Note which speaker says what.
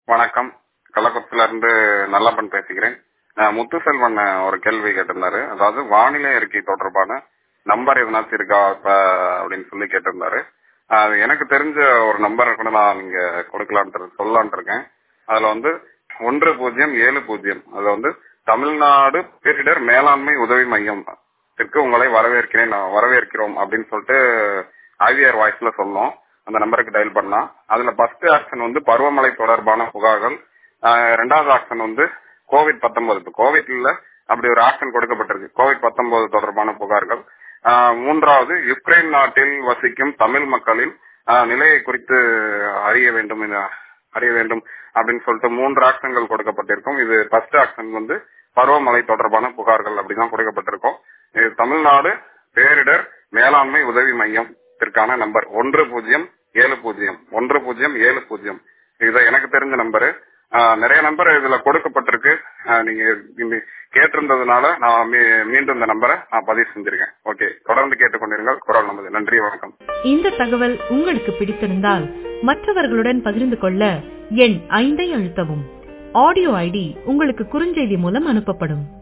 Speaker 1: வணக்கம் கள்ளக்குறிச்சில இருந்து நல்லப்பன் பேசுகிறேன் நான் முத்துசெல்வன் ஒரு கேள்வி கேட்டிருந்தாரு அதாவது வானிலை அறிக்கை தொடர்பான நம்பர் எதனாச்சும் இருக்கா இப்ப அப்படின்னு சொல்லி கேட்டிருந்தாரு அது எனக்கு தெரிஞ்ச ஒரு நம்பர் கூட நான் இங்க கொடுக்கலான்ட்டு சொல்லலான்ட்டு இருக்கேன் அதுல வந்து ஒன்று பூஜ்ஜியம் ஏழு பூஜ்ஜியம் அதுல வந்து தமிழ்நாடு பேரிடர் மேலாண்மை உதவி மையம் உங்களை வரவேற்கிறேன் வரவேற்கிறோம் அப்படின்னு சொல்லிட்டு ஐவிஆர் வாய்ஸ்ல சொன்னோம் அந்த நம்பருக்கு டயல் பண்ணா அதுல ஃபர்ஸ்ட் ஆக்ஷன் வந்து பருவமழை தொடர்பான புகார்கள் ரெண்டாவது ஆக்ஷன் வந்து கோவிட் பத்தொன்பது இப்போ கோவிட்ல அப்படி ஒரு ஆக்ஷன் கொடுக்கப்பட்டிருக்கு கோவிட் பத்தொன்பது தொடர்பான புகார்கள் மூன்றாவது யுக்ரைன் நாட்டில் வசிக்கும் தமிழ் மக்களின் நிலையை குறித்து அறிய வேண்டும் அறிய வேண்டும் அப்படின்னு சொல்லிட்டு மூன்று ஆக்ஷன்கள் கொடுக்கப்பட்டிருக்கும் இது ஃபர்ஸ்ட் ஆக்ஷன் வந்து பருவமழை தொடர்பான புகார்கள் அப்படிதான் கொடுக்கப்பட்டிருக்கும் இது தமிழ்நாடு பேரிடர் மேலாண்மை உதவி மையத்திற்கான நம்பர் ஒன்று பூஜ்ஜியம் ஏழு பூஜ்ஜியம் ஒன்று பூஜ்ஜியம் ஏழு பூஜ்ஜியம் இது எனக்கு தெரிஞ்ச நம்பரு நிறைய நம்பர் இதுல கொடுக்கப்பட்டிருக்கு நீங்க கேட்டிருந்ததுனால நான் மீண்டும் இந்த நம்பரை நான் பதிவு செஞ்சிருக்கேன் ஓகே தொடர்ந்து கேட்டுக்கொண்டிருங்கள் குரல் நமது நன்றி வணக்கம்
Speaker 2: இந்த தகவல் உங்களுக்கு பிடித்திருந்தால் மற்றவர்களுடன் பகிர்ந்து கொள்ள எண் ஐந்தை அழுத்தவும் ஆடியோ ஐடி உங்களுக்கு குறுஞ்செய்தி மூலம் அனுப்பப்படும்